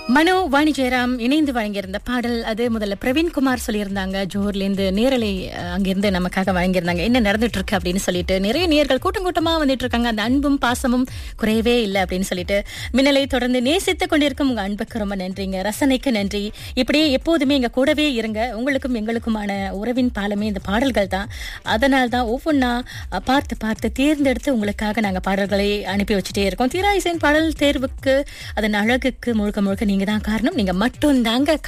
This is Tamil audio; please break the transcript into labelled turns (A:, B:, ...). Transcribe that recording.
A: மனோ வாணி ஜெயராம் இணைந்து வழங்கியிருந்த பாடல் அது முதல்ல பிரவீன்குமார் சொல்லியிருந்தாங்க ஜோஹர்ல இருந்து நேரலை அஹ், அங்கிருந்து நமக்காக வழங்கியிருந்தாங்க என்ன நடந்துட்டு இருக்கு அப்படின்னு சொல்லிட்டு நிறைய நேர்கள் கூட்டம் கூட்டமா வந்துட்டு இருக்காங்க அந்த அன்பும் பாசமும் குறையவே இல்லை அப்படின்னு சொல்லிட்டு மின்னலை தொடர்ந்து நேசித்துக் கொண்டிருக்கும் உங்க அன்புக்கு ரொம்ப நன்றிங்க ரசனைக்கு நன்றி இப்படியே எப்போதுமே எங்க கூடவே இருங்க உங்களுக்கும் எங்களுக்குமான உறவின் பாலமே இந்த பாடல்கள் தான் அதனால தான் ஒவ்வொன்றா அஹ், பார்த்து பார்த்து தேர்ந்தெடுத்து உங்களுக்காக நாங்க பாடல்களை அனுப்பி வச்சுட்டே இருக்கோம் தீராயிசையின் பாடல் தேர்வுக்கு அதன் அழகுக்கு முழுக்க முழுக்க நீங்க தான் காரணம் நீங்க மட்டும் தாங்க